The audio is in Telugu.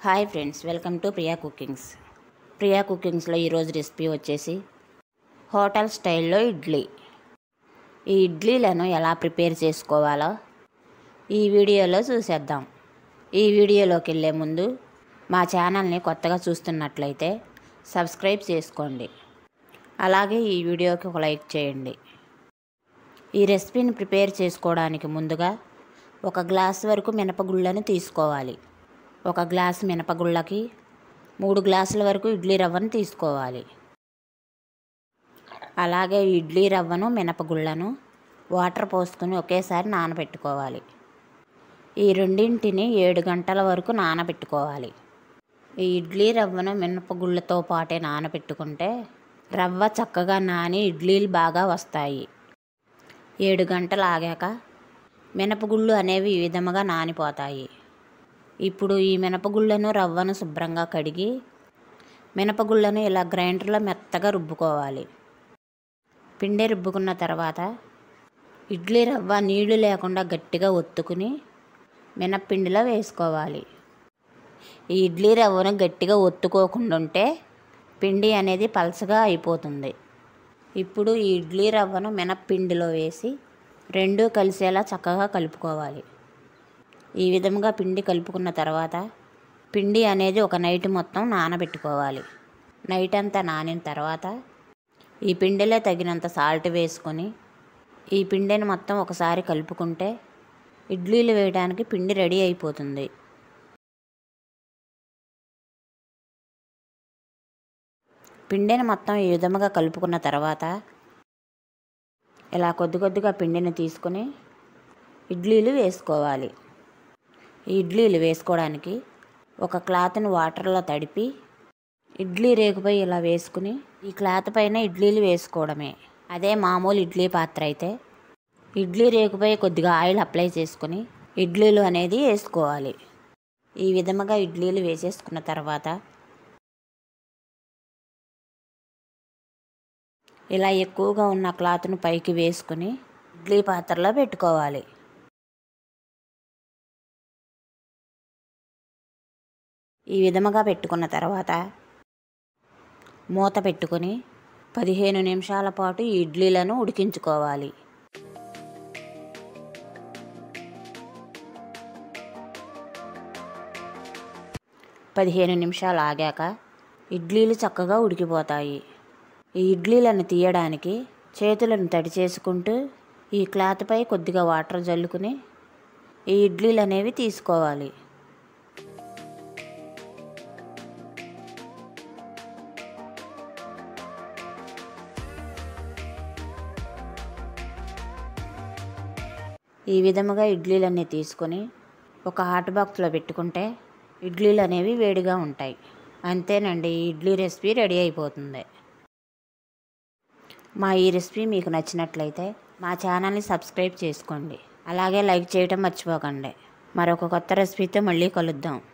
hi friends welcome to Priya cookings Priya కుకింగ్స్లో ఈరోజు రెసిపీ వచ్చేసి హోటల్ స్టైల్లో ఇడ్లీ ఈ ఇడ్లీలను ఎలా ప్రిపేర్ చేసుకోవాలో ఈ వీడియోలో చూసేద్దాం ఈ వీడియోలోకి వెళ్ళే ముందు మా ఛానల్ని కొత్తగా చూస్తున్నట్లయితే సబ్స్క్రైబ్ చేసుకోండి అలాగే ఈ వీడియోకి ఒక లైక్ చేయండి ఈ రెసిపీని ప్రిపేర్ చేసుకోవడానికి ముందుగా ఒక గ్లాస్ వరకు మినపగుళ్ళను తీసుకోవాలి ఒక గ్లాస్ మినపగుళ్ళకి మూడు గ్లాసుల వరకు ఇడ్లీ రవ్వను తీసుకోవాలి అలాగే ఇడ్లీ రవ్వను మినపగుళ్ళను వాటర్ పోసుకొని ఒకేసారి నానబెట్టుకోవాలి ఈ రెండింటిని ఏడు గంటల వరకు నానబెట్టుకోవాలి ఈ ఇడ్లీ రవ్వను మినపగుళ్ళతో పాటే నానబెట్టుకుంటే రవ్వ చక్కగా నాని ఇడ్లీలు బాగా వస్తాయి ఏడు గంటలు ఆగాక మినపగుళ్ళు అనేవి ఈ విధముగా నానిపోతాయి ఇప్పుడు ఈ మినపగుళ్ళను రవ్వను శుభ్రంగా కడిగి మినపగుళ్ళను ఇలా గ్రైండర్లో మెత్తగా రుబ్బుకోవాలి పిండి రుబ్బుకున్న తర్వాత ఇడ్లీ రవ్వ నీళ్లు లేకుండా గట్టిగా ఒత్తుకుని మినప్పిండిలో వేసుకోవాలి ఈ ఇడ్లీ రవ్వను గట్టిగా ఒత్తుకోకుండా ఉంటే పిండి అనేది పలసగా అయిపోతుంది ఇప్పుడు ఈ ఇడ్లీ రవ్వను మినప్పిండిలో వేసి రెండూ కలిసేలా చక్కగా కలుపుకోవాలి ఈ విధంగా పిండి కలుపుకున్న తర్వాత పిండి అనేది ఒక నైట్ మొత్తం నానబెట్టుకోవాలి నైట్ అంతా నానిన తర్వాత ఈ పిండిలో తగినంత సాల్ట్ వేసుకొని ఈ పిండిని మొత్తం ఒకసారి కలుపుకుంటే ఇడ్లీలు వేయడానికి పిండి రెడీ అయిపోతుంది పిండిని మొత్తం ఈ విధముగా కలుపుకున్న తర్వాత ఇలా కొద్ది కొద్దిగా పిండిని తీసుకొని ఇడ్లీలు వేసుకోవాలి ఈ ఇడ్లీలు వేసుకోవడానికి ఒక క్లాత్ని వాటర్లో తడిపి ఇడ్లీ రేకుపై ఇలా వేసుకుని ఈ క్లాత్ పైన ఇడ్లీలు వేసుకోవడమే అదే మామూలు ఇడ్లీ పాత్ర అయితే ఇడ్లీ రేకుపై కొద్దిగా ఆయిల్ అప్లై చేసుకుని ఇడ్లీలు అనేది వేసుకోవాలి ఈ విధముగా ఇడ్లీలు వేసేసుకున్న తర్వాత ఇలా ఎక్కువగా ఉన్న క్లాత్ను పైకి వేసుకుని ఇడ్లీ పాత్రలో పెట్టుకోవాలి ఈ విధముగా పెట్టుకున్న తర్వాత మూత పెట్టుకొని పదిహేను నిమిషాల పాటు ఈ ఇడ్లీలను ఉడికించుకోవాలి పదిహేను నిమిషాలు ఆగాక ఇడ్లీలు చక్కగా ఉడికిపోతాయి ఈ ఇడ్లీలను తీయడానికి చేతులను తడి చేసుకుంటూ ఈ క్లాత్పై కొద్దిగా వాటర్ జల్లుకుని ఈ ఇడ్లీలు అనేవి తీసుకోవాలి ఈ విధముగా ఇడ్లీలన్నీ తీసుకొని ఒక హాట్ బాక్స్లో పెట్టుకుంటే ఇడ్లీలు అనేవి వేడిగా ఉంటాయి అంతేనండి ఈ ఇడ్లీ రెసిపీ రెడీ అయిపోతుంది మా ఈ రెసిపీ మీకు నచ్చినట్లయితే మా ఛానల్ని సబ్స్క్రైబ్ చేసుకోండి అలాగే లైక్ చేయటం మర్చిపోకండి మరొక కొత్త రెసిపీతో మళ్ళీ కలుద్దాం